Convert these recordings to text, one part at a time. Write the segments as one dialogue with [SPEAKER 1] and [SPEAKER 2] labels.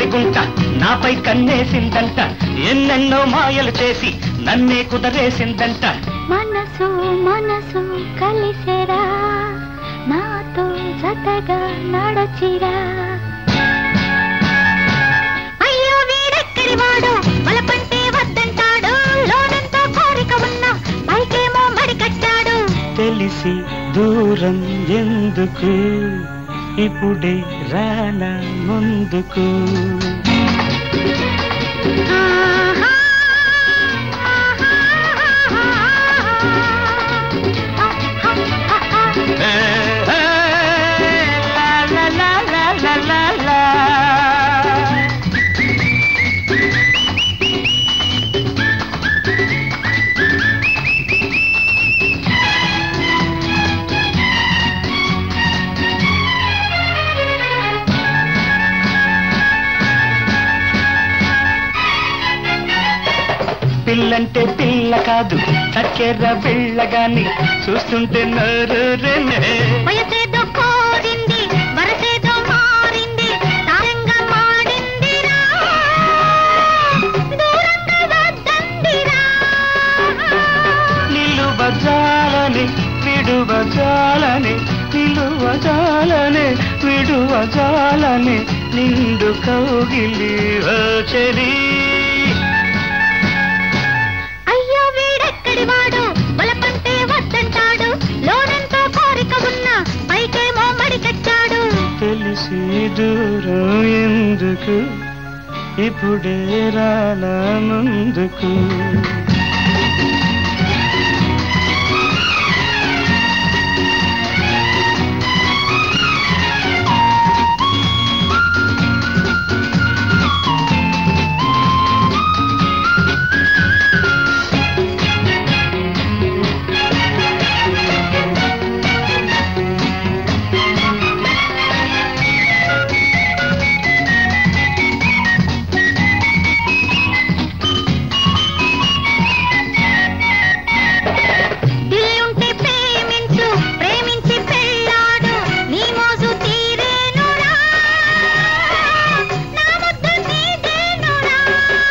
[SPEAKER 1] గుంట నాపై కన్నేసిందంట ఎన్నెన్నో మాయలు చేసి నన్నే కుదరేసిందంట
[SPEAKER 2] మనసు మనసు కలిసెరా నాతో జతగా నడచిరా అయ్యో వీడెక్కడి వాడు బలపంటే వద్దంటాడు లోనంతో కోరిక ఉన్నా పైకేమో మడి కట్టాడు
[SPEAKER 1] తెలిసి దూరం ఎందుకు ఇప్పుడే రానా ముందుకు
[SPEAKER 2] ఆహా, ఆహా,
[SPEAKER 1] ఏ, ఏ, లా, లా, లా, లా, లా, లా, లా. పిల్లంటే పిల్ల కాదు చక్కెర పిల్లగాని చూస్తుంటే నోరూరేనే.
[SPEAKER 2] వయసేదో కోరింది వరసేదో మారింది తారంగా మాడిందిరా దూరంగా వద్దందిరా
[SPEAKER 1] నిలువజాలని విడువజాలని నిలువజాలని విడువజాలని నిండు కౌగిలి వచ్చరి
[SPEAKER 2] అయ్యో వీడెక్కడి వాడు బలపంటే వద్దంటాడు లోనంతో కోరిక ఉన్నా పైకేమో మడి కట్టాడు
[SPEAKER 1] తెలిసి దూరం ఎందుకు ఇప్పుడే రాలా ముందుకు
[SPEAKER 2] దిల్లుంటే ప్రేమించు ప్రేమించి పెళ్ళాడు నీ మోజు తీరేనురా నా ముద్దు నీదేనురా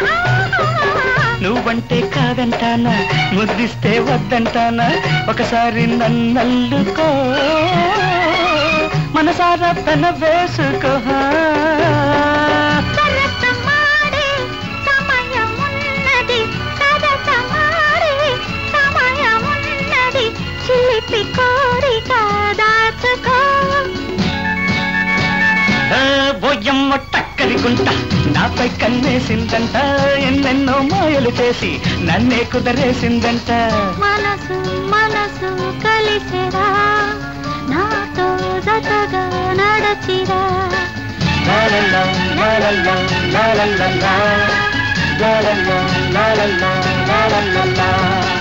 [SPEAKER 1] నువ్వంటే కాదంటానా ముద్దిస్తే వద్దంటానా ఒకసారి నన్నల్లుకో మనసారా పెన వేసుకో
[SPEAKER 2] సరసమాడే సమయమున్నది సరసమాడే సమయమున్నది చిలిపి కోరిక దాచుకో
[SPEAKER 1] బొయ్యమ్మ టక్కరి గుంట నాపై కన్నేసిందంట ఎన్నెన్నో మాయలు చేసి నన్నే కుదరేసిందంట
[SPEAKER 2] మనసు మనసు కలిసిరా నాతో జతగా నడచిరా
[SPEAKER 1] లాలలా, లాలలా, లాలలా, లాలలా, లాలలా, లాలలా, లాలలా.